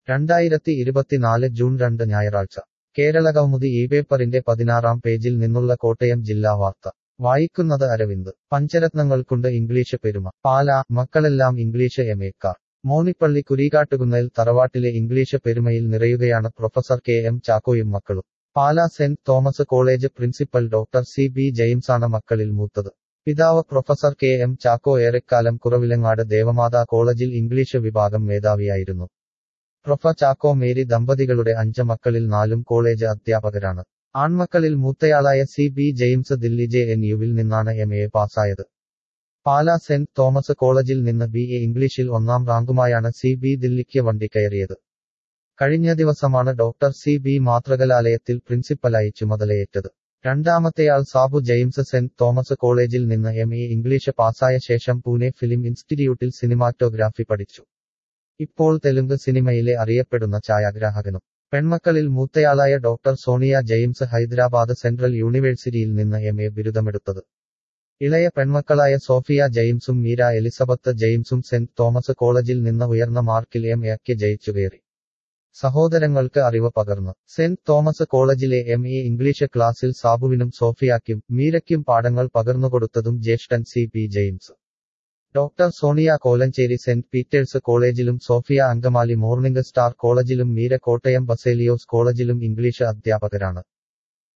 രണ്ടായിരത്തി ഇരുപത്തിനാല് ജൂൺ രണ്ട് ഞായറാഴ്ച കേരളകൗമുദി ഈ പേപ്പറിന്റെ പതിനാറാം പേജിൽ നിന്നുള്ള കോട്ടയം ജില്ലാ വാർത്ത വായിക്കുന്നത് അരവിന്ദ് പഞ്ചരത്നങ്ങൾക്കുണ്ട് ഇംഗ്ലീഷ് പെരുമ പാല മക്കളെല്ലാം ഇംഗ്ലീഷ് എമേക്കാർ മോണിപ്പള്ളി കുരീകാട്ടുകുന്നേൽ തറവാട്ടിലെ ഇംഗ്ലീഷ് പെരുമയിൽ നിറയുകയാണ് പ്രൊഫസർ കെ എം ചാക്കോയും മക്കളും Pala saint Thomas college principal doctor C B ജെയിംസാണ് മക്കളിൽ മൂത്തത് പിതാവ് പ്രൊഫസർ കെ എം ചാക്കോ ഏറെക്കാലം കുറവിലങ്ങാട് ദേവമാതാ കോളേജിൽ ഇംഗ്ലീഷ് വിഭാഗം മേധാവിയായിരുന്നു പ്രൊഫ ചാക്കോ മേരി ദമ്പതികളുടെ അഞ്ച് മക്കളിൽ നാലും കോളേജ് അധ്യാപകരാണ് ആൺമക്കളിൽ മൂത്തയാളായ C B James Delhi J N യുവിൽ നിന്നാണ് എം എ പാസ്സായത് പാല സെന്റ് തോമസ് കോളേജിൽ നിന്ന് ബി എ ഇംഗ്ലീഷിൽ ഒന്നാം റാങ്കുമായാണ് സി ബി ദില്ലിക്ക് വണ്ടി കയറിയത് കഴിഞ്ഞ ദിവസമാണ് ഡോക്ടർ സി ബി മാതൃകലാലയത്തിൽ പ്രിൻസിപ്പലായി ചുമതലയേറ്റത് രണ്ടാമത്തെയാൾ സാബു ജെയിംസ് സെന്റ് തോമസ് കോളേജിൽ നിന്ന് എം എ ഇംഗ്ലീഷ് പാസ്സായ ശേഷം പൂനെ ഫിലിം ഇൻസ്റ്റിറ്റ്യൂട്ടിൽ സിനിമാറ്റോഗ്രാഫി പഠിച്ചു ഇപ്പോൾ തെലുങ്ക് സിനിമയിലെ അറിയപ്പെടുന്ന ഛായാഗ്രാഹകനും പെൺമക്കളിൽ മൂത്തയാളായ doctor Sonia James Hyderabad central യൂണിവേഴ്സിറ്റിയിൽ നിന്ന് എം എ ബിരുദമെടുത്തത് ഇളയ പെൺമക്കളായ സോഫിയ ജെയിംസും മീര എലിസബത്ത് ജെയിംസും സെന്റ് തോമസ് കോളേജിൽ നിന്ന് ഉയർന്ന മാർക്കിൽ എം എക്ക് ജയിച്ചുകയറി സഹോദരങ്ങൾക്ക് അറിവ് പകർന്നു സെന്റ് തോമസ് കോളേജിലെ എം എ ഇംഗ്ലീഷ് ക്ലാസ്സിൽ സാബുവിനും സോഫിയാക്കും മീരയ്ക്കും പാഠങ്ങൾ പകർന്നുകൊടുത്തതും ജ്യേഷ്ഠൻ C P James doctor Sonia Kolenchery saint Peter's കോളേജിലും സോഫിയ അങ്കമാലി മോർണിംഗ് സ്റ്റാർ കോളേജിലും മീര കോട്ടയം ബസേലിയോസ് കോളേജിലും ഇംഗ്ലീഷ് അധ്യാപകരാണ്